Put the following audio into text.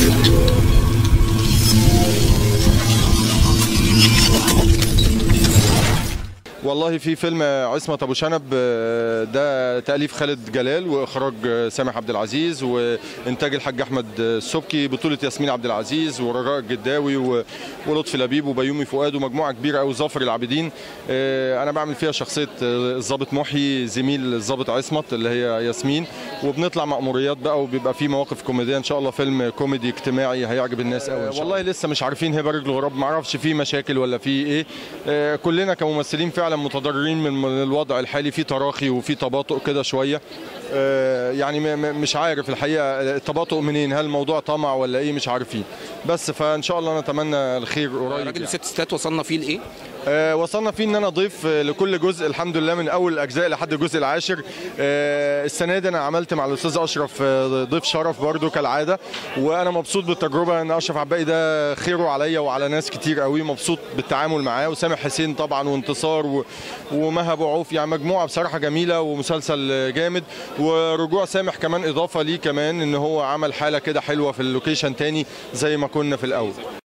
والله في فيلم عصمت ابو شنب آه، ده تاليف خالد جلال واخراج آه، سامح عبد العزيز وانتاج الحاج احمد السبكي بطوله ياسمين عبد العزيز ورجاء الجداوي و- ولطفي لبيب وبيومي فؤاد ومجموعه كبيره قوي ظافر العابدين آه، انا بعمل فيها شخصيه آه، الضابط محي زميل الضابط عصمت اللي هي ياسمين وبنطلع مأموريات بقى وبيبقى في مواقف كوميديه ان شاء الله فيلم كوميدي اجتماعي هيعجب الناس قوي والله لسه مش عارفين هبه رجل غراب ما اعرفش في مشاكل ولا في ايه آه، كلنا كممثلين فعلا متضررين من من الوضع الحالي في تراخي وفي تباطؤ كده شويه آه، يعني م- م- مش عارف الحقيقه التباطؤ منين هل الموضوع طمع ولا ايه مش عارفين بس فان شاء الله نتمنى الخير قريب راجل يعني. وست ستات وصلنا فيه لايه؟ آه، وصلنا فيه ان انا ضيف آه، لكل جزء الحمد لله من اول الاجزاء لحد الجزء العاشر آه، السنه دي انا عملت مع الاستاذ اشرف آه، ضيف شرف برضو كالعاده وانا مبسوط بالتجربه ان اشرف عباقي ده خيره عليا وعلى ناس كتير قوي مبسوط بالتعامل معاه وسامح حسين طبعا وانتصار و- ومها ابو عوف يعني مجموعه بصراحه جميله ومسلسل آه، جامد ورجوع سامح كمان اضافه ليه كمان ان هو عمل حاله كده حلوه في اللوكيشن تاني زي ما كنا في الاول